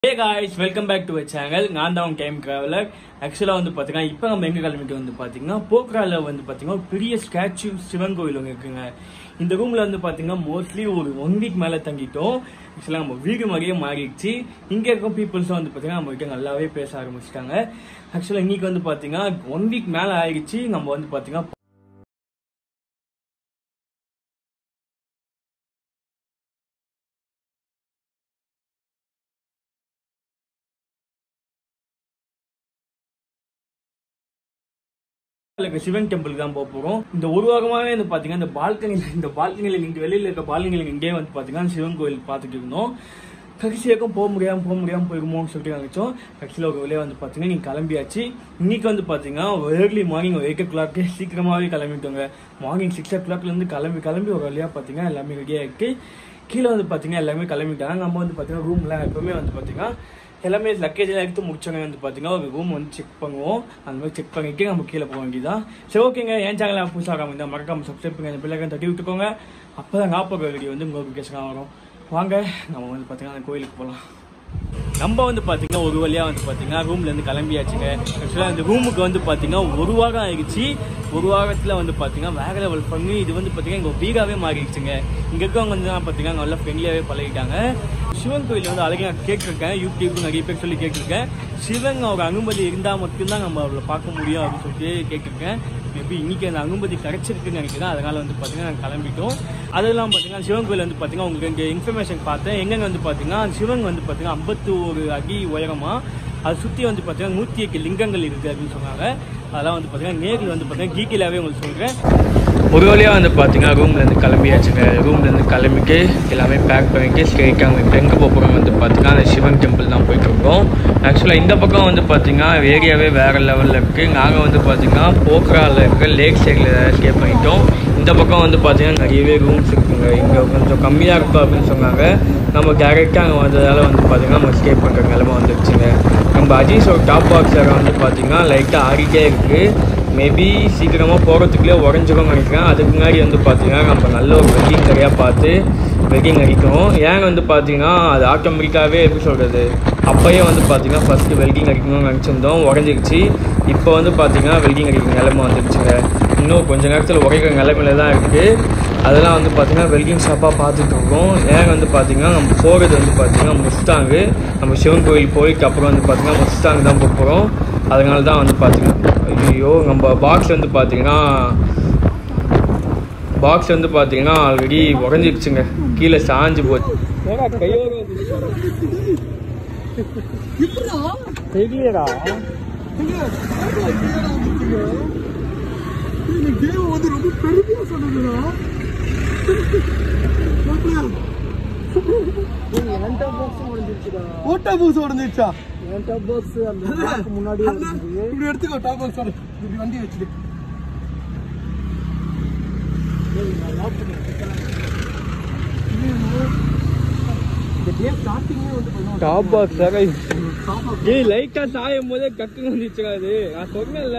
Hey guys welcome back to channel நான் தான் time traveller ஆக்சுவலாக வந்து பார்த்தீங்கன்னா இப்போ நம்ம எங்கே கிளம்பிட்டு வந்து பார்த்தீங்கன்னா போக்ரால வந்து பார்த்தீங்கன்னா ஒரு பெரிய ஸ்டாச்சு சிவன் கோயில் ஒன்று இருக்குங்க இந்த ரூமில் வந்து பார்த்தீங்கன்னா மோஸ்ட்லி ஒரு ஒன் வீக் மேலே தங்கிட்டோம் ஆக்சுவலாக நம்ம வீடு மாதிரியே மாறிடுச்சு இங்கே இருக்க பீப்புள்ஸும் வந்து பார்த்தீங்கன்னா நம்ம கிட்ட நல்லாவே பேச ஆரம்பிச்சிட்டாங்க ஆக்சுவலாக இன்னைக்கு வந்து பார்த்தீங்கன்னா ஒன் வீக் மேலே ஆயிடுச்சு நம்ம வந்து பார்த்தீங்கன்னா இருக்க சிவன் டெம்பிள் தான் போக போறோம் இந்த ஒரு வாரமாவே வந்து பாத்தீங்கன்னா இந்த பால்கனில இந்த பால்கனில இங்க வெளியில இருக்க பால்கனில இங்கே வந்து பாத்தீங்கன்னா சிவன் கோயில் பார்த்துட்டு இருந்தோம் கடைசியாக்கும் போக முடியாம போக முடியாம போயிருமோன்னு சொல்லிட்டு நினைச்சோம் கடைசியில் ஒரு வெளியே வந்து பாத்தீங்கன்னா நீங்க கிளம்பியாச்சு இன்னைக்கு வந்து பாத்தீங்கன்னா ஏர்லி மார்னிங் ஒரு எயிட் ஓ கிளாக்கு சீக்கிரமாவே கிளம்பிட்டோங்க மார்னிங் சிக்ஸ் ஓ கிளாக்ல இருந்து கிளம்பி கிளம்பி ஒரு வழியா பாத்தீங்கன்னா எல்லாமே ரெடியா இருக்கு கீழே வந்து பாத்தீங்கன்னா எல்லாமே கிளம்பிட்டாங்க நம்ம வந்து பாத்தீங்கன்னா ரூம்ல எப்பவுமே வந்து பாத்தீங்கன்னா எல்லாமே லக்கேஜ் எல்லாம் எடுத்து முடிச்சவங்க வந்து பார்த்தீங்கன்னா ஒரு ரூம் வந்து செக் பண்ணுவோம் அந்த மாதிரி செக் பண்ணிட்டு நம்ம கீழே போக வேண்டியதான் சரி ஓகேங்க என் சேனல் புதுசாக இந்த மறக்காம சப்ஸ்கிரைப் பண்ணுங்க அந்த பிள்ளைங்க தட்டி விட்டுக்கோங்க அப்போ தான் நாற்பது வீடியோ வந்து உங்களுக்கு கேஸ்லாம் வரும் வாங்க நம்ம வந்து பார்த்தீங்கன்னா அந்த கோயிலுக்கு போகலாம் நம்ம வந்து பார்த்தீங்கன்னா ஒரு வழியாக வந்து பார்த்தீங்கன்னா ரூம்லேருந்து கிளம்பியாச்சுங்க ஆக்சுவலாக அந்த ரூமுக்கு வந்து பார்த்தீங்கன்னா ஒரு வாரம் ஆயிடுச்சு ஒரு வாரத்தில் வந்து பார்த்தீங்கன்னா வேற லெவல் பண்ணி இது வந்து பார்த்தீங்கன்னா இங்கே வீடாகவே மாறிடுச்சுங்க இங்கே இருக்கவங்க வந்து பார்த்தீங்கன்னா நல்லா ஃப்ரெண்ட்லியாகவே பழகிட்டாங்க சிவன் கோயில் வந்து அழகாக நான் கேட்டிருக்கேன் யூடியூப் நிறைய பேர் சொல்லி கேட்டிருக்கேன் சிவன் அவர் அனுமதி இருந்தால் மட்டும்தான் நம்ம அவளை பார்க்க முடியும் அப்படின்னு சொல்லிட்டு கேட்டிருக்கேன் மேபி இன்னைக்கு அந்த அனுமதி கிடைச்சிருக்குன்னு நினைக்கிறேன் அதனால வந்து பார்த்தீங்கன்னா நாங்கள் கிளம்பிட்டோம் அதெல்லாம் பார்த்தீங்கன்னா சிவன் கோயில் வந்து பார்த்தீங்கன்னா உங்களுக்கு இங்கே இன்ஃபர்மேஷன் பார்த்தேன் எங்கெங்க வந்து பார்த்தீங்கன்னா சிவன் வந்து பார்த்தீங்கன்னா ஐம்பத்தி ஒரு அடி உயரமா அது சுற்றி வந்து பார்த்தீங்கன்னா நூற்றி எட்டு லிங்கங்கள் இருக்குது அப்படின்னு சொன்னாங்க அதெல்லாம் வந்து பார்த்தீங்கன்னா நேரில் வந்து பார்த்தீங்கன்னா கீக்கிலாவே உங்களுக்கு சொல்கிறேன் ஒரு வழியாக வந்து பார்த்தீங்கன்னா ரூம்லேருந்து கிளம்பியாச்சுங்க ரூம்லேருந்து கிளம்பிட்டு எல்லாமே பேக் பண்ணிட்டு ஸ்ட்ரெயிட்டாக அவங்க இப்போ எங்கே போகிறோம் வந்து பார்த்தீங்கன்னா அந்த சிவன் டெம்பிள் தான் போயிட்டு இருக்கோம் ஆக்சுவலாக இந்த பக்கம் வந்து பார்த்தீங்கன்னா ஏரியாவே வேறு லெவலில் இருக்குது நாங்கள் வந்து பார்த்தீங்கன்னா போக்ராவில் இருக்க லேக் சைடில் ஸ்டே பண்ணிட்டோம் இந்த பக்கம் வந்து பார்த்தீங்கன்னா நிறையவே ரூம்ஸ் இருக்குங்க இங்கே கொஞ்சம் கம்மியாக இருக்கும் அப்படின்னு சொன்னாங்க நம்ம டேரெக்டாக அங்கே வந்ததால் வந்து பார்த்தீங்கன்னா நம்ம ஸ்டே பண்ணுற நிலமை வந்துருச்சுங்க நம்ம அஜீஸோட டாப் பாக்ஸ் வந்து பார்த்தீங்கன்னா லைட்டாக ஆடிட்டே இருக்குது மேபி சீக்கிரமாக போகிறதுக்குள்ளே உடஞ்சிரும் நினைக்கிறேன் அதுக்கு முன்னாடி வந்து பார்த்தீங்கன்னா நம்ம நல்ல ஒரு வெட்டிங் கடையாக பார்த்து வெட்டிங் அடிக்கணும் ஏன் வந்து பார்த்தீங்கன்னா அது ஆட்டோமேட்டிக்காகவே எப்படி சொல்கிறது அப்போயே வந்து பார்த்தீங்கன்னா ஃபஸ்ட்டு வெல்டிங் அடிக்கணும்னு நினச்சிருந்தோம் உடஞ்சிருச்சு இப்போ வந்து பார்த்தீங்கன்னா வெல்டிங் அடிக்கிற நிலமை வந்துருச்சுங்க இன்னும் கொஞ்ச நேரத்தில் உடைக்கிற நிலமையில தான் இருக்குது அதெல்லாம் வந்து பார்த்தீங்கன்னா வெல்டிங் ஷாப்பாக பார்த்துட்டு இருக்கோம் ஏன் வந்து பார்த்தீங்கன்னா நம்ம போகிறது வந்து பார்த்தீங்கன்னா முஸ்தாங்கு நம்ம சிவன் கோயில் போயிட்டு அப்புறம் வந்து பார்த்தீங்கன்னா முஸ்தாங் தான் போக போகிறோம் அதனால தான் வந்து பார்த்தீங்கன்னா ஐயோ நம்ம பாக்ஸ் வந்து பார்த்தீங்கன்னா பாக்ஸ் வந்து பார்த்தீங்கன்னா ஆல்ரெடி உடஞ்சிருச்சுங்க கீழே சாஞ்சு போச்சு தெரியலடா வந்து ரொம்ப பெருமையா சொன்னதுடா ஓட்டா பாக்ஸ் உடஞ்சிருச்சா முன்னாடி இப்படி எடுத்துக்கோ டாப் பாக்ஸ் இப்படி வண்டி வச்சுட்டு டாப் பாக்ஸ் ஏய் லைட்டா சாயும் போதே கக்கு வந்துச்சுடா அது நான் சொன்னேன்ல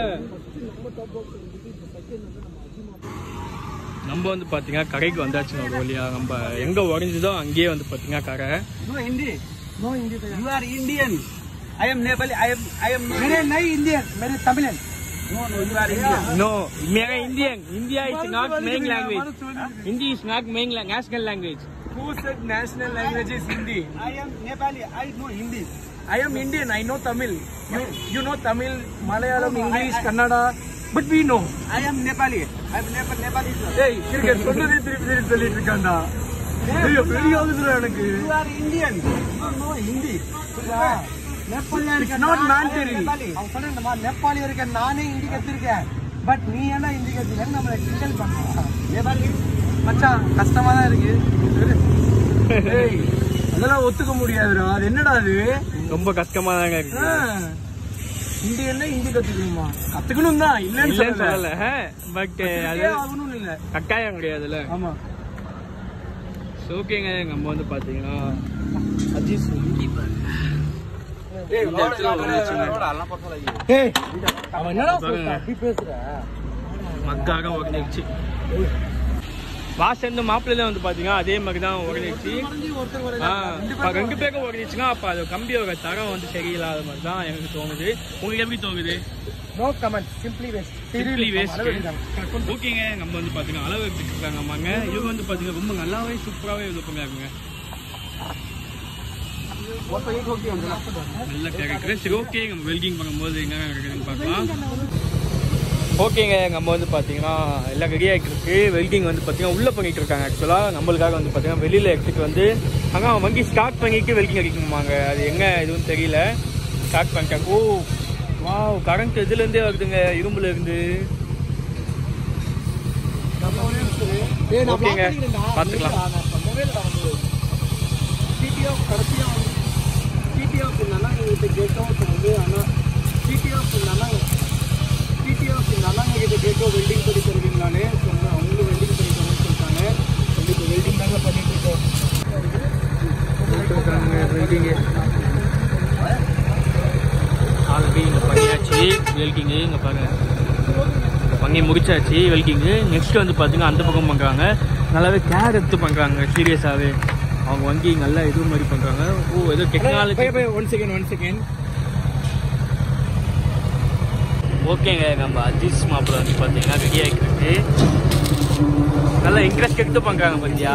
நம்ம வந்து பாத்தீங்கன்னா கரைக்கு வந்தாச்சு ஒரு வழியா நம்ம எங்க உடஞ்சதோ அங்கேயே வந்து பாத்தீங்கன்னா கரை no Hindi no Hindi you are Indian I am Nepali I am I am मेरे नहीं इंडियन मेरे Tamilan no no you are Indian No, मेरा Indian. India is not main language. Hindi is not main la- national language. Who said national language is Hindi? I am Nepali. I know Hindi. I am Indian. I know Tamil. You, you know Tamil, Malayalam, English, Kannada. But we know. I am Nepali. I am Nepal, Nepali. Hey, cricket சொன்னதே திருப்பி திருப்பி சொல்லிட்டு இருக்காண்டா ஐயோ பெரிய ஆகுதுடா எனக்கு you are Indian you no Hindi நேபாளியா இருக்க நாட் மேண்டரி அவன் சொல்றேன்மா நேபாளி இருக்க நானே ஹிந்தி கத்திருக்கேன் பட் நீ என்ன ஹிந்தி கத்துக்கன்னு நம்மள கிண்டல் பண்றா நேபாளி மச்சான் கஷ்டமா தான் இருக்கு ஏய் அதெல்லாம் ஒத்துக்க முடியாதுடா அது என்னடா அது ரொம்ப கஷ்டமா தாங்க இருக்கு ஹிந்தி என்ன ஹிந்தி கத்துக்கணுமா கத்துக்கணும் தான் இல்லன்னு இல்லைன்னு சொல்லல சொல்லல பட் அது கத்துக்கிட்டே ஆகணும்னு இல்ல கட்டாயம் கிடையாதுல்ல ஆமா ஓகேங்க நம்ம வந்து பாத்தீங்கன்னா அஜித் ஏய் அவன் என்னடா சொல்றான் அப்படி பேசுற மக்காக உடஞ்சிருச்சு வாசல் மாப்பிள்ளையில வந்து பாத்தீங்கன்னா அதே மாதிரி தான் ஓடிச்சு ஒருத்தர் ஒரு ஆ, அப்ப ரெண்டு பேரும் ஓடிச்சுன்னா அப்ப அது கம்பியோட தரம் வந்து சரியில்லாத மாதிரி தான் எனக்கு தோணுது உங்களுக்கு எப்படி தோணுது no comment simply waste simply waste ஓகேங்க நம்ம வந்து பாத்தீங்கன்னா அளவு எடுத்துருக்காங்க அம்மாங்க இவங்க வந்து பாத்தீங்கன்னா ரொம்ப நல்லாவே சூப்பராகவே இது பண்ணுறாங்க நல்ல கேரக்டர் சரி ஓகே நம்ம வெல்டிங் பண்ணும்போது என்ன நடக்குதுன்னு பார்க்கலாம் ஓகேங்க நம்ம வந்து பார்த்தீங்கன்னா எல்லாம் ரெடி ஆகிட்டு இருக்கு வெல்டிங் வந்து பார்த்தீங்கன்னா உள்ளே பண்ணிட்டு இருக்காங்க ஆக்சுவலாக நம்மளுக்காக வந்து பார்த்தீங்கன்னா வெளியில் எடுத்துட்டு வந்து அங்கே வங்கி ஸ்டார்ட் பண்ணிட்டு வெல்டிங் அடிக்கணுமாங்க அது எங்கே இதுவும் தெரியல ஸ்டார்ட் பண்ணிட்டாங்க ஓ வா கரண்ட் இதுலேருந்தே வருதுங்க இரும்புல இருந்து ஓகேங்க பார்த்துக்கலாம் டிடிஎஃப் கடைசியாக வந்து டிடிஎஃப் நல்லா எங்ககிட்ட கேட்டோம் வந்து ஆனால் டிடிஎஃப் நல்லா டிடிஎஃப் நல்லா எங்ககிட்ட கேட்டோம் வெல்டிங் பண்ணி தருவீங்களானே சொன்னேன் அவங்களும் வெல்டிங் பண்ணி தரேன்னு சொல்லிட்டாங்க இப்போ வெல்டிங் தாங்க பண்ணிட்டு இருக்கோம் வெல்டிங்கு ஆல்ரெடி இங்கே பண்ணியாச்சு வெல்டிங்கு இங்கே பாருங்க பண்ணி முடிச்சாச்சு வெல்டிங்கு நெக்ஸ்ட் வந்து பார்த்தீங்கன்னா அந்த பக்கம் பண்ணுறாங்க நல்லாவே கேர் எடுத்து பண்ணுறாங்க சீரியஸாகவே அவங்க வங்கி நல்லா இது மாதிரி பண்ணுறாங்க ஓ ஏதோ technology one second one second ஓகேங்க நம்ம அஜீஸ் மாப்பிள்ள வந்து பார்த்தீங்கன்னா ரெடி ஆகிட்டு இருக்கு நல்லா இன்ட்ரெஸ்ட் எடுத்து பண்ணுறாங்க பார்த்தியா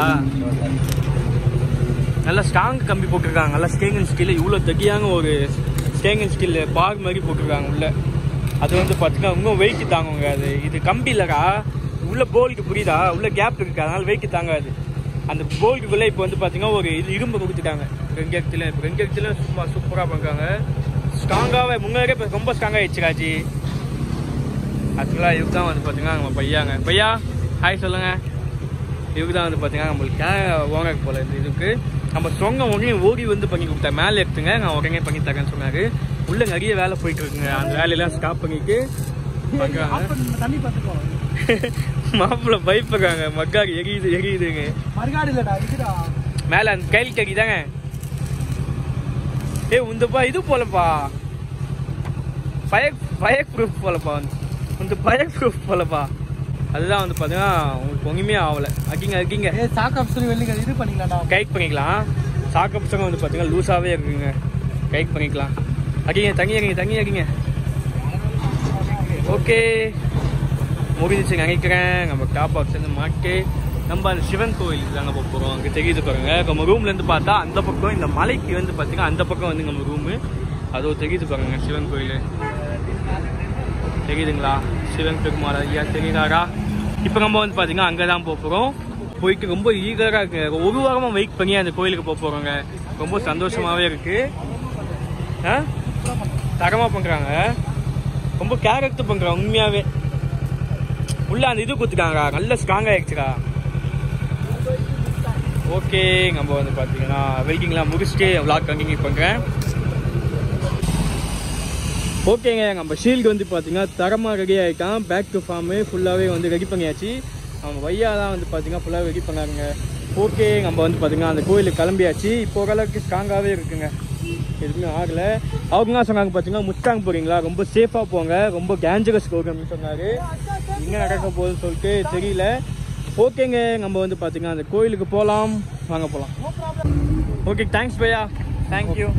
நல்லா ஸ்ட்ராங் கம்பி போட்டிருக்காங்க நல்லா ஸ்டேங்கன் ஸ்டீல் இவ்வளோ தட்டியாங்க ஒரு ஸ்டேங்கன் ஸ்டீல் பாக் மாதிரி போட்டிருக்காங்க உள்ள அது வந்து பார்த்தீங்கன்னா இன்னும் வெயிட் தாங்குங்க அது இது கம்பி இல்லைக்கா உள்ள போல்க்கு புரியுதா உள்ள கேப் இருக்கு அதனால வெயிட் தாங்காது அந்த போல்க்குள்ளே இப்போ வந்து பார்த்தீங்கன்னா ஒரு இது இரும்பு கொடுத்துட்டாங்க ரெண்டு இடத்துல இப்போ ரெண்டு இடத்துல சும்மா சூப்பராக பண்ணுறாங்க ஸ்ட்ராங்காகவே முன்னாடியே இப்போ ரொம்ப ஸ்ட்ராங்காக ஆயிடுச்சுக்காச்சு ஆக்சுவலாக இதுக்கு தான் வந்து பார்த்தீங்கன்னா நம்ம பையாங்க பையா ஹாய் சொல்லுங்கள் இதுக்கு தான் வந்து பார்த்தீங்கன்னா நம்மளுக்கு கே ஓனர் போல இந்த இதுக்கு நம்ம சொங்க உடனே ஓடி வந்து பண்ணி கொடுத்தா மேலே எடுத்துங்க நான் உடனே பண்ணி தரேன்னு சொன்னாரு உள்ள நிறைய வேலை போயிட்டு இருக்குங்க அந்த வேலையெல்லாம் ஸ்டாப் பண்ணிட்டு பண்றாங்க தண்ணி பார்த்துக்கோ மாப்பிள்ள பயப்படுறாங்க மக்காரி எரியுது எரியுதுங்க மறுகாடு இல்லடா இதுடா மேலே அந்த கையில் கறி தாங்க ஏய் உந்தப்பா இது போலப்பா ஃபயர் ஃபயர் ப்ரூஃப் போலப்பா இந்த ஃபயர் ப்ரூஃப் போலப்பா அதுதான் வந்து பார்த்தீங்கன்னா உங்களுக்கு ஒன்றுமே ஆகலை அக்கிங்க அக்கிங்க ஏ சாக் ஆப்ஷன் வெல்டிங் இது பண்ணிக்கலாம்டா கைட் பண்ணிக்கலாம் சாக்க புத்தகம் வந்து பார்த்தீங்கன்னா லூஸாகவே இருக்குங்க கைட் பண்ணிக்கலாம் அடிங்க தங்கி அடிங்க தங்கி அடிங்க ஓகே முடிஞ்சிச்சு நினைக்கிறேன் நம்ம டாப் பாக்ஸ் வந்து மாட்டு நம்ம அந்த சிவன் கோயில் தாங்க போக போகிறோம் அங்கே தெரியுது பாருங்க நம்ம ரூம்லேருந்து பார்த்தா அந்த பக்கம் இந்த மலைக்கு வந்து பார்த்தீங்கன்னா அந்த பக்கம் வந்து நம்ம ரூமு அதோ தெரியுது பாருங்க சிவன் கோயில் தெரியுதுங்களா சிவன் பெருமாள் ஐயா தெரியுதாரா இப்போ நம்ம வந்து பார்த்தீங்கன்னா அங்கே தான் போக போகிறோம் போயிட்டு ரொம்ப ஈகராக இருக்கு ஒரு வாரமாக வெயிட் பண்ணி அந்த கோயிலுக்கு போக போகிறோங்க ரொம்ப சந்தோஷமாகவே இருக்கு ஆ தரமாக பண்ணுறாங்க ரொம்ப கேர் எடுத்து பண்ணுறாங்க உண்மையாகவே உள்ள அந்த இது கொடுத்துட்டாங்க நல்ல ஸ்ட்ராங் ஆயிடுச்சுடா ஓகே நம்ம வந்து பார்த்தீங்கன்னா வெயிட்டிங்லாம் முடிச்சுட்டு விளாக் கண்டினியூ பண்ணுறேன் ஓகேங்க நம்ம ஷீல்டு வந்து பார்த்தீங்கன்னா தரமாக ரெடி ஆகிட்டான் பேக் டு ஃபார்மு ஃபுல்லாகவே வந்து ரெடி பண்ணியாச்சு அவங்க வையா தான் வந்து பார்த்தீங்கன்னா ஃபுல்லாக ரெடி பண்ணாருங்க ஓகே நம்ம வந்து பார்த்தீங்கன்னா அந்த கோயிலுக்கு கிளம்பியாச்சு இப்போ ஓரளவுக்கு ஸ்ட்ராங்காகவே இருக்குங்க எதுவுமே ஆகலை அவங்க என்ன சொன்னாங்க பார்த்தீங்கன்னா முஸ்டாங் போகிறீங்களா ரொம்ப சேஃபாக போங்க ரொம்ப டேஞ்சரஸ் அப்படின்னு சொன்னார் என்ன நடக்க போகுதுன்னு சொல்லிட்டு தெரியல ஓகேங்க நம்ம வந்து பார்த்தீங்கன்னா அந்த கோயிலுக்கு போகலாம் வாங்க போகலாம் ஓகே தேங்க்ஸ் பையா தேங்க்யூ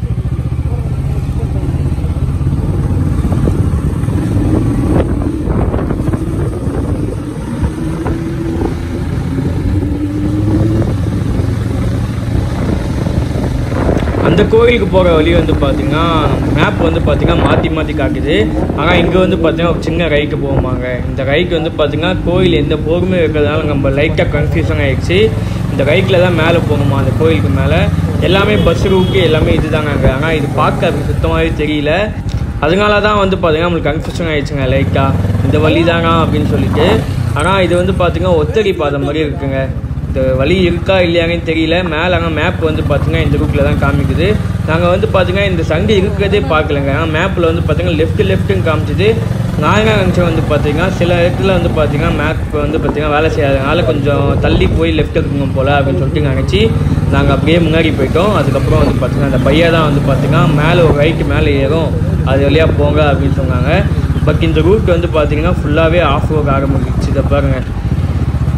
அந்த கோயிலுக்கு போகிற வழி வந்து பார்த்தீங்கன்னா மேப் வந்து பார்த்தீங்கன்னா மாற்றி மாற்றி காட்டுது ஆனால் இங்கே வந்து பார்த்தீங்கன்னா ஒரு சின்ன ரைக்கு போகுமாங்க இந்த ரைக்கு வந்து பார்த்தீங்கன்னா கோயில் எந்த போருமே இருக்கிறதுனால நம்ம லைட்டாக கன்ஃபியூஷன் ஆகிடுச்சு இந்த ரைக்கில் தான் மேலே போகணுமா அந்த கோயிலுக்கு மேலே எல்லாமே பஸ் ரூட்டு எல்லாமே இதுதாங்க அங்கே ஆனால் இது பார்க்க அது சுத்தமாகவே தெரியல அதனால தான் வந்து பார்த்தீங்கன்னா நம்மளுக்கு கன்ஃபியூஷன் ஆகிடுச்சுங்க லைட்டாக இந்த வழி தானா அப்படின்னு சொல்லிட்டு ஆனால் இது வந்து பார்த்தீங்கன்னா ஒத்தடி பாதை மாதிரி இருக்குங்க இந்த வழி இருக்கா இல்லையாங்கன்னு தெரியல மேலே அங்கே மேப் வந்து பார்த்தீங்கன்னா இந்த ரூட்டில் தான் காமிக்குது நாங்கள் வந்து பார்த்தீங்கன்னா இந்த சங்கு இருக்கிறதே பார்க்கலங்க ஆனால் மேப்பில் வந்து பார்த்தீங்கன்னா லெஃப்ட் லெஃப்ட்டுன்னு காமிச்சிது நான் என்ன நினச்சேன் வந்து பார்த்தீங்கன்னா சில இடத்துல வந்து பார்த்தீங்கன்னா மேப் வந்து பார்த்தீங்கன்னா வேலை செய்யாதனால கொஞ்சம் தள்ளி போய் லெஃப்ட் இருக்குங்க போல் அப்படின்னு சொல்லிட்டு நினச்சி நாங்கள் அப்படியே முன்னாடி போயிட்டோம் அதுக்கப்புறம் வந்து பார்த்தீங்கன்னா அந்த பையா தான் வந்து பார்த்தீங்கன்னா மேலே ஒரு ரைட்டு மேலே ஏறும் அது வழியாக போங்க அப்படின்னு சொன்னாங்க பட் இந்த ரூட் வந்து பார்த்தீங்கன்னா ஃபுல்லாகவே ஆஃப் ரோட் ஆரம்பிச்சிச்சு இதை பாருங்கள்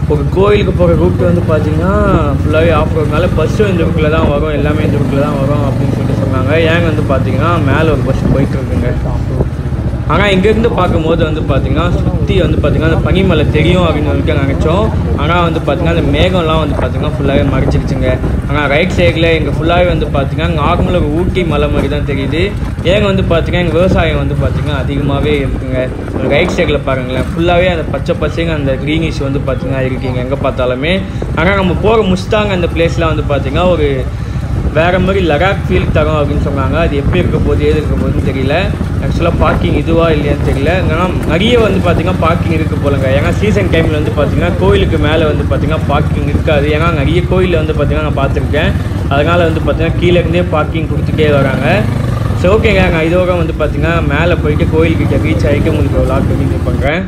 ஒரு கோயிலுக்கு போகிற ரூட் வந்து பார்த்தீங்கன்னா ஃபுல்லாகவே ஆஃப் ரோட்னால பஸ்ஸும் இந்த ரூட்டில் தான் வரும் எல்லாமே இந்த ரூட்டில் தான் வரும் அப்படின்னு சொல்லிட்டு சொன்னாங்க ஏங்க வந்து பார்த்தீங்கன்னா மேலே ஒரு பஸ் போயிட்டு இருக்குங்க ஆனால் இங்கேருந்து பார்க்கும்போது வந்து பார்த்தீங்கன்னா சுற்றி வந்து பார்த்தீங்கன்னா அந்த பனிமலை தெரியும் அப்படின்னு சொல்லிட்டு நினச்சோம் ஆனால் வந்து பார்த்தீங்கன்னா அந்த மேகம்லாம் வந்து பார்த்தீங்கன்னா ஃபுல்லாகவே மறைச்சிருச்சுங்க ஆனால் ரைட் சைடில் இங்கே ஃபுல்லாகவே வந்து பார்த்தீங்கன்னா நார்மலாக ஒரு ஊட்டி மலை மாதிரி தான் தெரியுது ஏங்க வந்து பார்த்தீங்கன்னா எங்கள் விவசாயம் வந்து பார்த்தீங்கன்னா அதிகமாகவே இருக்குங்க ரைட் சைடில் பாருங்களேன் ஃபுல்லாகவே அந்த பச்சை பச்சைங்க அந்த க்ரீனிஷ் வந்து பார்த்தீங்கன்னா இருக்கீங்க எங்கே பார்த்தாலுமே ஆனால் நம்ம போகிற முஸ்தாங்க அந்த பிளேஸ்லாம் வந்து பார்த்தீங்கன்னா ஒரு வேறு மாதிரி லடாக் ஃபீல் தரும் அப்படின்னு சொன்னாங்க அது எப்படி இருக்க போகுது ஏது இருக்க போகுதுன்னு தெரியல ஆக்சுவலாக பார்க்கிங் இதுவா இல்லையான்னு தெரியல ஏன்னா நிறைய வந்து பார்த்திங்கன்னா பார்க்கிங் இருக்குது போலங்க ஏன்னா சீசன் டைமில் வந்து பார்த்திங்கன்னா கோயிலுக்கு மேலே வந்து பார்த்திங்கன்னா பார்க்கிங் இருக்காது ஏன்னா நிறைய கோயிலில் வந்து பார்த்திங்கன்னா நான் பார்த்துருக்கேன் அதனால் வந்து பார்த்திங்கன்னா கீழே இருந்தே பார்க்கிங் கொடுத்துட்டே வராங்க சரி ஓகேங்க நான் இதோட வந்து பார்த்திங்கன்னா மேலே போயிட்டு கோயிலுக்கிட்ட ரீச் ஆகிட்டு உங்களுக்கு ஒரு லாக் பண்ணி பண்ணுறேன்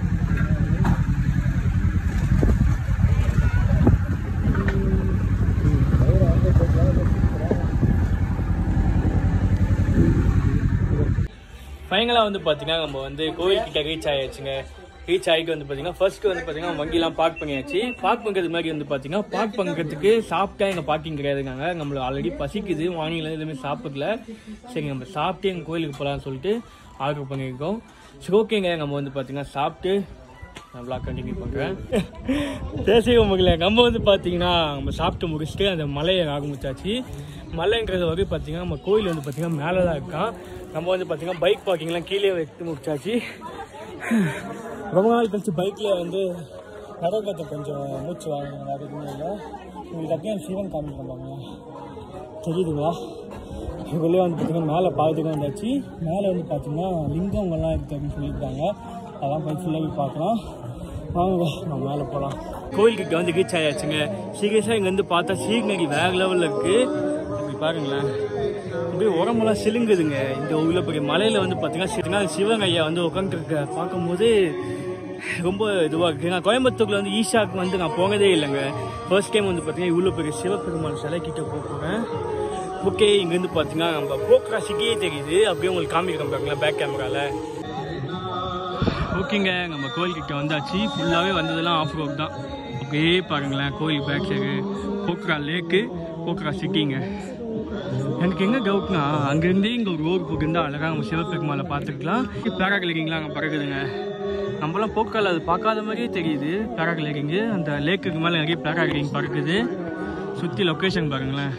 ஃபைனலாக வந்து பார்த்தீங்கன்னா நம்ம வந்து கோயில்கிட்ட ரீச் ஆயாச்சுங்க ரீச் ஆகிட்டு வந்து பார்த்தீங்கன்னா ஃபர்ஸ்ட் வந்து பார்த்தீங்கன்னா வங்கிலாம் பார்க் பண்ணியாச்சு பார்க் பண்ணுறது மாதிரி வந்து பார்த்தீங்கன்னா பார்க் பண்ணுறதுக்கு சாப்பிட்டா எங்கள் பார்க்கிங் கிடையாதுங்க நம்மளுக்கு ஆல்ரெடி பசிக்குது வாங்கில எதுவுமே சாப்பிடல சரி நம்ம சாப்பிட்டு எங்கள் கோயிலுக்கு போகலான்னு சொல்லிட்டு ஆர்டர் பண்ணியிருக்கோம் சரி ஓகேங்க நம்ம வந்து பார்த்தீங்கன்னா சாப்பிட்டு நான் vlog கண்டினியூ பண்ணுறேன் பேசிக்க முடியல நம்ம வந்து பார்த்தீங்கன்னா நம்ம சாப்பிட்டு முடிச்சுட்டு அந்த மலையை ஆரம்பிச்சாச்சு மலைன்றது வரை பார்த்தீங்கன்னா நம்ம கோயில் வந்து பார்த்தீங்கன்னா மேலே தான் இருக்கான் நம்ம வந்து பார்த்தீங்கன்னா பைக் பார்க்கிங்லாம் கீழே வைத்து முடிச்சாச்சு ரொம்ப நாள் கழிச்சு பைக்கில் வந்து நடக்கிறத கொஞ்சம் மூச்சு வாங்கணும் வேறு எதுவுமே இல்லை உங்களுக்கு அப்படியே சிவன் காமிக்கிறாங்க தெரியுதுங்களா வெளியே வந்து பார்த்தீங்கன்னா மேலே பார்த்துட்டு வந்தாச்சு மேலே வந்து பார்த்தீங்கன்னா லிங்கங்கள்லாம் இருக்குது அப்படின்னு சொல்லியிருக்காங்க அதெல்லாம் போய் ஃபுல்லாக போய் பார்க்கலாம் வாங்க நம்ம மேலே போகலாம் கோயில்கிட்ட வந்து ரீச் ஆயாச்சுங்க சீரியஸாக இங்கேருந்து பார்த்தா சீர்நகி வேறு லெவலில் இருக்குது இப்படி பாருங்களேன் அப்படியே உடம்பெல்லாம் சிலுங்குதுங்க இந்த உள்ள பெரிய மலையில் வந்து பார்த்தீங்கன்னா சிவனா சிவன் ஐயா வந்து உட்காந்துருக்க பார்க்கும்போது ரொம்ப இதுவாக இருக்குது நான் கோயம்புத்தூரில் வந்து ஈஷாக்கு வந்து நான் போனதே இல்லைங்க ஃபர்ஸ்ட் டைம் வந்து பார்த்தீங்கன்னா இவ்வளோ பெரிய சிவபெருமான் சிலை கிட்ட போக போகிறேன் ஓகே இங்கேருந்து பார்த்தீங்கன்னா நம்ம போக்குறா சிட்டியே தெரியுது அப்படியே உங்களுக்கு காமிக்கிறோம் பாருங்களேன் பேக் கேமராவில் ஓகேங்க நம்ம கோயில்கிட்ட வந்தாச்சு ஃபுல்லாகவே வந்ததெல்லாம் ஆஃப் ரோட் தான் அப்படியே பாருங்களேன் கோயில் பேக் சைடு போக்குறா லேக்கு போக்குறா சிட்டிங்க எனக்கு எங்கே டவுட்னா அங்கேருந்தே இங்கே ஒரு ரோடு போக்குருந்தா அழகாக நம்ம சிவபெருமாளை பார்த்துக்கலாம் பேராகிளிக்கிங்லாம் அங்கே பறக்குதுங்க நம்மளாம் போக்கால் அது பார்க்காத மாதிரியே தெரியுது பேராகிளிக்கிங்கு அந்த லேக்குக்கு மேலே நிறைய பேராகிளிங் பறக்குது சுற்றி லொக்கேஷன் பாருங்களேன்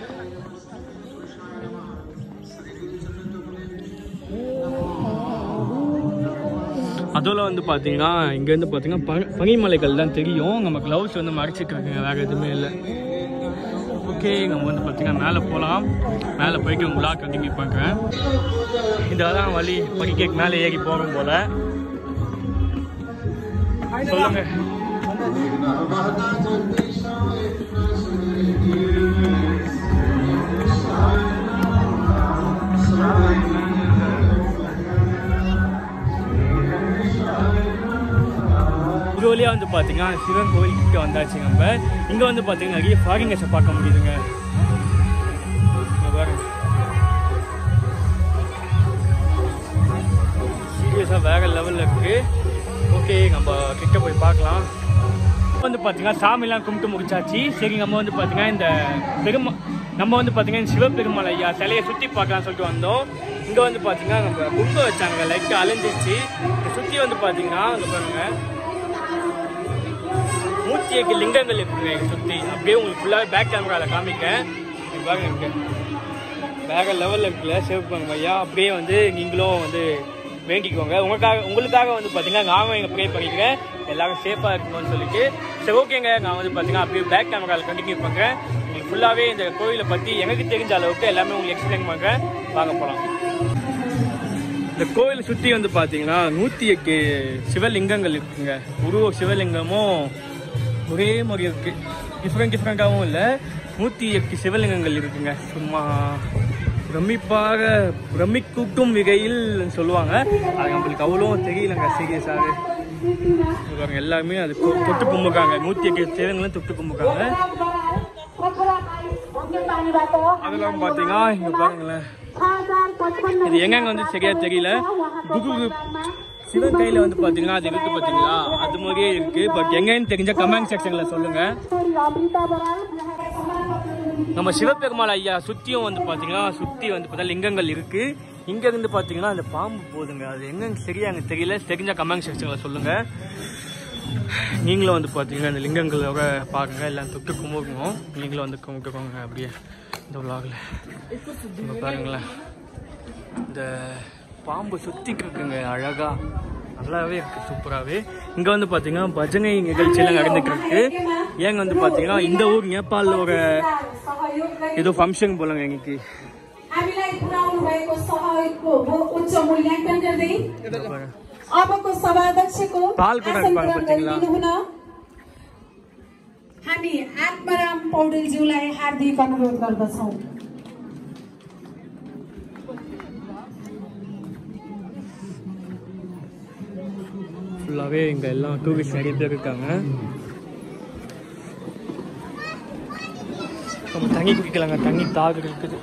அதில் வந்து பார்த்தீங்கன்னா இங்கேருந்து பார்த்தீங்கன்னா பனி பனிமலைகள் தான் தெரியும் நம்ம க்ளவுஸ் வந்து மறைச்சிட்டு இருக்குங்க வேறு எதுவுமே இல்லை ஓகே நம்ம வந்து பார்த்தீங்கன்னா மேலே போகலாம் மேலே போயிட்டு உங்களா கண்டினியூ பண்ணுறேன் இதெல்லாம் வழி படிக்க மேலே ஏறி போகிறோம் போல சொல்லுங்க இது வழியா வந்து பார்த்தீங்கன்னா சிவன் கோவில் கிட்ட வந்தாச்சு நம்ம இங்கே வந்து பார்த்தீங்கன்னா நிறைய ஃபாரினர்ஸை பார்க்க முடியுதுங்க இங்க பாருங்க சீரியஸாக வேற லெவலில் இருக்கு ஓகே நம்ம கிட்ட போய் பார்க்கலாம் வந்து பார்த்தீங்கன்னா சாமிலாம் கும்பிட்டு முடிச்சாச்சு சரி நம்ம வந்து பார்த்தீங்கன்னா இந்த பெருமா நம்ம வந்து பார்த்தீங்கன்னா இந்த சிவபெருமாள் ஐயா சிலையை சுற்றி பார்க்கலாம்னு சொல்லிட்டு வந்தோம் இங்கே வந்து பார்த்தீங்கன்னா நம்ம கும்ப வச்சாங்க லைட்டாக அலைஞ்சிச்சு சுற்றி வந்து பார்த்தீங்கன்னா அங்கே பாருங்க நூற்றி எட்டு லிங்கங்கள் இருக்குங்க இங்கே சுற்றி அப்படியே உங்களுக்கு ஃபுல்லாக பேக் கேமராவில் காமிக்கேன் இங்க பாருங்க இங்கே வேற லெவலில் இருக்குல்ல சிவபெருமாள் ஐயா அப்படியே வந்து நீங்களும் வந்து வேண்டிக்கோங்க உங்களுக்காக உங்களுக்காக வந்து பார்த்தீங்கன்னா நானும் எங்கள் ப்ரே பண்ணிக்கிறேன் எல்லாரும் சேஃபாக இருக்கணும்னு சொல்லிட்டு சரி ஓகேங்க நான் வந்து பார்த்தீங்கன்னா அப்படியே பேக் கேமராவில் கண்டினியூ பண்ணுறேன் உங்களுக்கு ஃபுல்லாகவே இந்த கோயிலை பற்றி எனக்கு தெரிஞ்ச அளவுக்கு எல்லாமே உங்களுக்கு எக்ஸ்பிளைன் பண்ணுறேன் வாங்க போகலாம் இந்த கோயிலை சுற்றி வந்து பார்த்தீங்கன்னா நூற்றி எட்டு சிவலிங்கங்கள் இருக்குங்க உருவ சிவலிங்கமும் ஒரே மாதிரி இருக்கு டிஃப்ரெண்ட் டிஃப்ரெண்ட்டாகவும் இல்லை நூற்றி எட்டு சிவலிங்கங்கள் இருக்குங்க சும்மா பிரமிப்பாக பிரமிக்கூட்டும் வகையில் சொல்லுவாங்க அது நம்மளுக்கு அவ்வளோ தெரியலங்க சீரியஸாக பாருங்க எல்லாருமே அது தொ- தொட்டு கும்பிடுறாங்க நூற்றி எட்டு சிவங்களும் தொட்டு கும்பிடுறாங்க அதெல்லாம் பார்த்தீங்கன்னா இங்கே பாருங்களேன் இது எங்கெங்க வந்து சரியா தெரியல குரு சிவன் கையில வந்து பாத்தீங்கன்னா அது இருக்கு பாத்தீங்களா அது மாதிரியே இருக்கு பட் எங்கன்னு தெரிஞ்ச கமெண்ட் செக்ஷன்ல சொல்லுங்க நம்ம சிவபெருமாள் ஐயா சுத்தியும் வந்து பாத்தீங்கன்னா சுத்தி வந்து பார்த்தா லிங்கங்கள் இருக்கு இங்க இருந்து பாத்தீங்கன்னா அந்த பாம்பு போகுதுங்க அது எங்கன்னு சரியா எனக்கு தெரியல தெரிஞ்ச கமெண்ட் செக்ஷன்ல சொல்லுங்க நீங்களும் வந்து பாத்தீங்கன்னா இந்த லிங்கங்களோட பாருங்க எல்லாம் தொட்டு கும்பிடணும் நீங்களும் வந்து கும்பிட்டுக்கோங்க அப்படியே இந்த விழாவில் இங்க பாருங்களேன் இந்த பாம்பு சுத்திட்டு இருக்குங்க அழகா நல்லாவே இருக்கு சூப்பராகவே இங்க வந்து பாத்தீங்கன்னா பஜனை நிகழ்ச்சியெல்லாம் நடந்துட்டு இருக்கு ஏங்க வந்து பாத்தீங்கன்னா இந்த ஊர் நேபாளில் ஒரு ஏதோ ஃபங்க்ஷன் போலங்க இன்னைக்கு हामीलाई पुर्याउनु भएको सहयोगको भो- उच्च मूल्याङ्कन गर्दै இங்க பாருங்க. अबको सभाध्यक्षको पाल कुरा आसन पाल ग्रहण पत्रिका। गरिदिनुहुन हामी आत्माराम पौडेलज्यूलाई हार्दिक अनुरोध गर्दछौँ ஃபுல்லாகவே இங்கே எல்லாம் டூரிஸ்ட் நிறைய பேர் இருக்காங்க நம்ம தண்ணி குடிக்கலாங்க தண்ணி தாக இருக்குது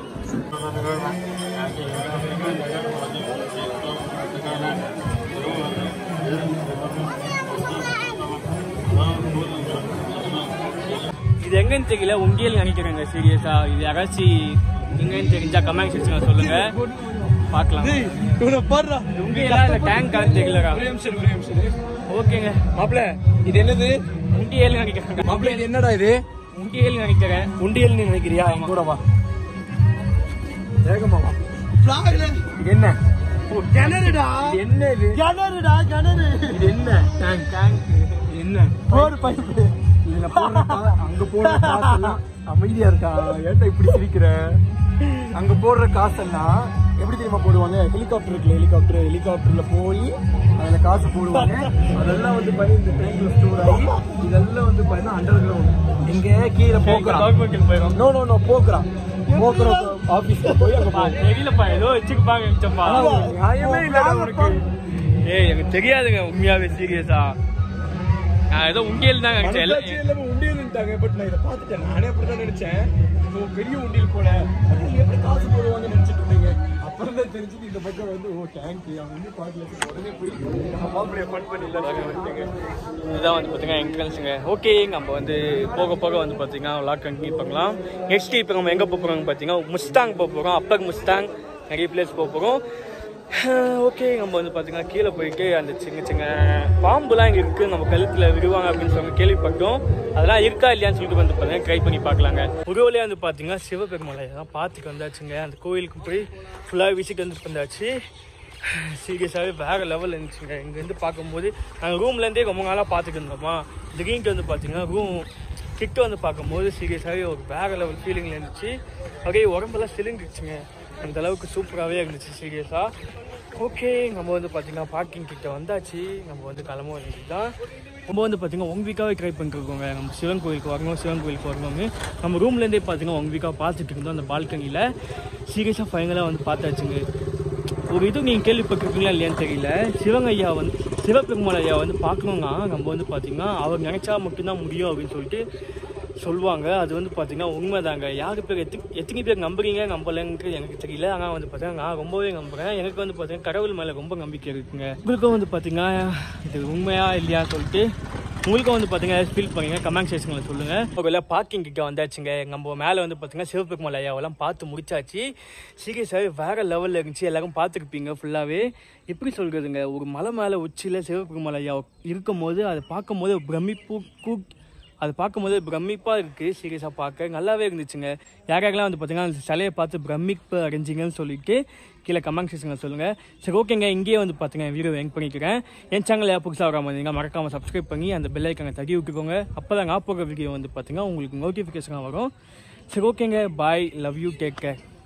இது எங்கன்னு தெரியல உண்டியல் நினைக்கிறேங்க சீரியஸா இது யாராச்சும் எங்கன்னு தெரிஞ்சா கமெண்ட் செக்ஷன்ல சொல்லுங்க பார்க்கலாம் பாடுறா உண்டியலா இல்ல டேங்க் தெரியலடா ஒரே நிமிஷம் ஒரே நிமிஷம் ஓகேங்க மாப்பிள இது என்னது உண்டியல் நினைக்கிறேன் மாப்பிள இது என்னடா இது உண்டியல் நினைக்கிறேன் உண்டியல் நினைக்கிறியா என் கூட வா வேகமா வா இது என்ன ஓ கிணறுடா இது என்ன இது கிணறுடா கிணறு இது என்ன டேங்க் டேங்க் இது என்ன போர் பைப் இதுல போடுற கா- அங்க போடுற காசெல்லாம் அமைதியா இருக்கா ஏன்டா இப்படி சிரிக்கிற அங்க போடுற காசெல்லாம் எப்படி தெரியுமா போடுவாங்க ஹெலிகாப்டர் இருக்குல்ல ஹெலிகாப்டர் ஹெலிகாப்டர்ல போய் அதுல காசு போடுவாங்க அதெல்லாம் வந்து பண்ணி இந்த டேங்க்ல ஸ்டோர் ஆகி இதெல்லாம் வந்து பண்ணி அண்டர் கிரவுண்ட் இங்க கீழே போக்குறான் கவர்மெண்ட் போயிடும் நோ நோ நோ போக்குறான் போக்குற ஆபீஸ்ல போய் அங்க பா, தெரியலப்பா ஏதோ வச்சுக்குப்பாங்க நினைச்சப்பா நியாயமே இல்ல உனக்கு ஏய் எனக்கு தெரியாதுங்க உண்மையாவே சீரியஸா நான் ஏதோ உண்டியல் தான் நினைச்சேன் மனசாட்சி எல்லாம் இல்லாம உண்டியல்ன்ட்டாங்க பட் நான் இதை பார்த்துட்டேன் நானே அப்படிதான் நினைச்சேன் ஓ பெரிய உண்டியல் போல அதுல எப்படி காசு போடுவாங்கன்னு நினைச்சிட்டு இருந்தீங்க அப்புறம் தான் தெரிஞ்சது இந்த பக்கம் வந்து ஓ டேங்க் அவன் வந்து பாட்டுல உடனே போய் நம்ம மாப்பிளைய ஃபன் பண்ணிடலாம் வந்துட்டேங்க இதுதான் வந்து பார்த்தீங்கன்னா என்ட்ரன்ஸுங்க ஓகே நம்ம வந்து போக போக வந்து பார்த்தீங்கன்னா விளாக் கண்டினியூ பண்ணலாம் நெக்ஸ்ட் இப்போ நம்ம எங்கே போக போகிறோம் பார்த்தீங்கன்னா முஸ்தாங் போக போகிறோம் அப்பர் முஸ்தாங் நிறைய பிளேஸ் போக போகிறோம் ஓகே நம்ம வந்து பார்த்தீங்கன்னா கீழே போயிட்டு அந்த சின்ன சின்ன பாம்புலாம் இங்கே இருக்குது நம்ம கழுத்தில் விடுவாங்க அப்படின்னு சொல்லி கேள்விப்பட்டோம் அதெல்லாம் இருக்கா இல்லையான்னு சொல்லிட்டு வந்து பார்த்தீங்கன்னா ட்ரை பண்ணி பார்க்கலாங்க உருவலையாக வந்து பார்த்தீங்கன்னா சிவபெருமலை தான் பார்த்துட்டு வந்தாச்சுங்க அந்த கோயிலுக்கு போய் ஃபுல்லாக விசிட் வந்து வந்தாச்சு சீரியஸாகவே வேறு லெவலில் இருந்துச்சுங்க இங்கேருந்து பார்க்கும்போது நாங்கள் ரூம்லேருந்தே ரொம்ப நாளாக பார்த்துட்டு இருந்தோமா திடீர்னு வந்து பார்த்தீங்கன்னா ரூம் கிட்ட வந்து பார்க்கும்போது சீரியஸாகவே ஒரு வேறு லெவல் ஃபீலிங்கில் இருந்துச்சு அப்படியே உடம்பெல்லாம் சிலிங்கிடுச்சுங்க அந்த அளவுக்கு சூப்பராகவே இருந்துச்சு சீரியஸாக ஓகே நம்ம வந்து பார்த்தீங்கன்னா பார்க்கிங் கிட்ட வந்தாச்சு நம்ம வந்து கிளம்ப வேண்டியது தான் நம்ம வந்து பார்த்தீங்கன்னா ஒன் வீக்காகவே ட்ரை பண்ணிருக்கோங்க நம்ம சிவன் கோயிலுக்கு வரணும் சிவன் கோயிலுக்கு வரணும்னு நம்ம ரூம்லேருந்தே பார்த்தீங்கன்னா ஒன் வீக்காக பார்த்துட்டு இருந்தோம் அந்த பால்கனியில் சீரியஸாக ஃபைனலாக வந்து பார்த்தாச்சுங்க ஒரு இது நீங்கள் கேள்விப்பட்டிருக்கீங்களா இல்லையான்னு தெரியல சிவங்க ஐயா வந்து சிவபெருமாள் ஐயா வந்து பார்க்கணுன்னா நம்ம வந்து பார்த்தீங்கன்னா அவர் நினைச்சா மட்டும்தான் முடியும் அப்படின்னு சொல்லிட்டு சொல்லுவாங்க அது வந்து பார்த்தீங்கன்னா உண்மைதாங்க யாரு பேர் எத்தனை எத்தனை பேர் நம்புறீங்க நம்பலைங்கிறது எனக்கு தெரியல ஆனால் வந்து பார்த்தீங்கன்னா நான் ரொம்பவே நம்புறேன் எனக்கு வந்து பார்த்தீங்கன்னா கடவுள் மேலே ரொம்ப நம்பிக்கை இருக்குங்க உங்களுக்கும் வந்து பார்த்தீங்கன்னா இது உண்மையா இல்லையா சொல்லிட்டு உங்களுக்கும் வந்து பார்த்தீங்கன்னா ஃபீல் பண்ணீங்க கமெண்ட் செக்ஷனில் சொல்லுங்கள் ஒரு பார்க்கிங் கிட்ட வந்தாச்சுங்க நம்ம மேலே வந்து பார்த்தீங்கன்னா சிவபெருமாள் ஐயாவெல்லாம் பார்த்து முடிச்சாச்சு சீரியஸாகவே வேறு லெவலில் இருந்துச்சு எல்லாரும் பார்த்துருப்பீங்க ஃபுல்லாகவே எப்படி சொல்கிறதுங்க ஒரு மலை மேலே உச்சியில் சிவபெருமாள் ஐயா இருக்கும் போது அதை பார்க்கும்போது ஒரு பிரமிப்பு கூ அது பார்க்கும்போது பிரமிப்பாக இருக்குது சீரியஸாக பார்க்க நல்லாவே இருந்துச்சுங்க யார் யாரெல்லாம் வந்து பார்த்தீங்கன்னா அந்த சிலையை பார்த்து பிரமிப்பு அடைஞ்சிங்கன்னு சொல்லிட்டு கீழே கமெண்ட் செக்ஷனில் சொல்லுங்கள் சரி ஓகேங்க இங்கேயே வந்து பார்த்தீங்கன்னா வீடியோ எங் பண்ணிக்கிறேன் என் சேனல் யார் புதுசாக வராமல் இருந்தீங்க மறக்காமல் சப்ஸ்கிரைப் பண்ணி அந்த பெல் ஐக்கனை தட்டி விட்டுக்கோங்க அப்போ தான் நான் போகிற வீடியோ வந்து பார்த்தீங்கன்னா உங்களுக்கு நோட்டிஃபிகேஷனாக வரும் சரி ஓகேங்க bye love you take care